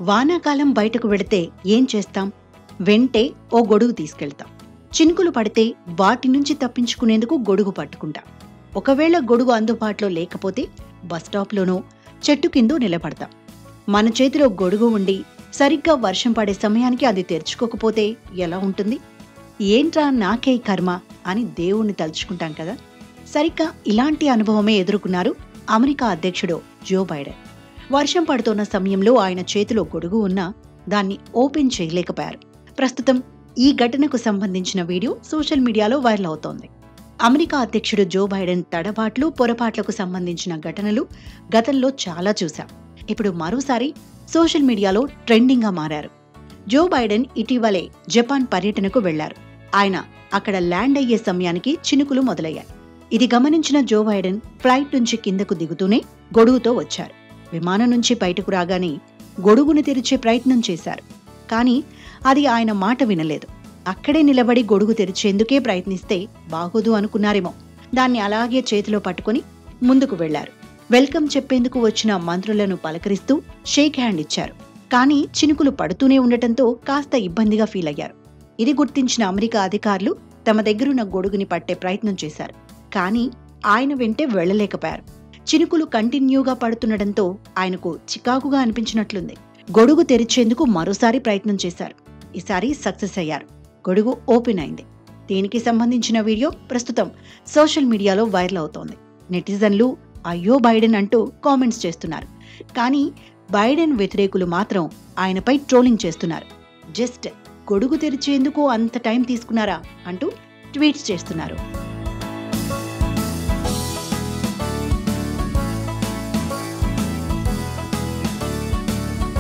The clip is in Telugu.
వానాకాలం బయటకు వెళితే ఏం చేస్తాం వెంటే ఓ గొడుగు తీసుకెళ్తాం చినుకులు పడితే వాటి నుంచి తప్పించుకునేందుకు గొడుగు పట్టుకుంటాం ఒకవేళ గొడుగు అందుబాటులో లేకపోతే బస్టాప్లోనో చెట్టు కిందో నిలబడతాం మన చేతిలో గొడుగు ఉండి సరిగ్గా వర్షం పడే సమయానికి అది తెరుచుకోకపోతే ఎలా ఉంటుంది ఏంట్రా నాకే ఈ కర్మ అని దేవుణ్ణి తలుచుకుంటాం కదా సరిగ్గా ఇలాంటి అనుభవమే ఎదుర్కొన్నారు అమెరికా అధ్యక్షుడు జో బైడెన్ వర్షం పడుతున్న సమయంలో ఆయన చేతిలో గొడుగు ఉన్నా దాన్ని ఓపెన్ చేయలేకపోయారు ప్రస్తుతం ఈ ఘటనకు సంబంధించిన వీడియో సోషల్ మీడియాలో వైరల్ అవుతోంది అమెరికా అధ్యక్షుడు జో బైడెన్ తడబాట్లు పొరపాట్లకు సంబంధించిన ఘటనలు గతంలో చాలా చూశాం ఇప్పుడు మరోసారి సోషల్ మీడియాలో ట్రెండింగ్గా మారారు జో బైడెన్ ఇటీవలే జపాన్ పర్యటనకు వెళ్లారు ఆయన అక్కడ ల్యాండ్ అయ్యే సమయానికి చినుకులు మొదలయ్యాయి ఇది గమనించిన జో బైడెన్ ఫ్లైట్ నుంచి కిందకు దిగుతూనే గొడుగుతో వచ్చారు విమానం నుంచి బయటకు రాగానే గొడుగును తెరిచే ప్రయత్నం చేశారు కానీ అది ఆయన మాట వినలేదు అక్కడే నిలబడి గొడుగు తెరిచేందుకే ప్రయత్నిస్తే బాగోదు అనుకున్నారేమో దాన్ని అలాగే చేతిలో పట్టుకుని ముందుకు వెళ్లారు వెల్కమ్ చెప్పేందుకు వచ్చిన మంత్రులను పలకరిస్తూ షేక్ హ్యాండ్ ఇచ్చారు కానీ చినుకులు పడుతూనే ఉండటంతో కాస్త ఇబ్బందిగా ఫీల్ అయ్యారు ఇది గుర్తించిన అమెరికా అధికారులు తమ దగ్గరున్న గొడుగుని పట్టే ప్రయత్నం చేశారు కానీ ఆయన వెంటే వెళ్లలేకపోయారు చినుకులు కంటిన్యూగా పడుతుండటంతో ఆయనకు చికాకుగా అనిపించినట్లుంది గొడుగు తెరిచేందుకు మరోసారి ప్రయత్నం చేశారు ఈసారి సక్సెస్ అయ్యారు గొడుగు ఓపెన్ అయింది దీనికి సంబంధించిన వీడియో ప్రస్తుతం సోషల్ మీడియాలో వైరల్ అవుతోంది నెటిజన్లు అయ్యో బైడెన్ అంటూ కామెంట్స్ చేస్తున్నారు కానీ బైడెన్ వ్యతిరేకులు మాత్రం ఆయనపై ట్రోలింగ్ చేస్తున్నారు జస్ట్ గొడుగు తెరిచేందుకు అంత టైం తీసుకున్నారా అంటూ ట్వీట్స్ చేస్తున్నారు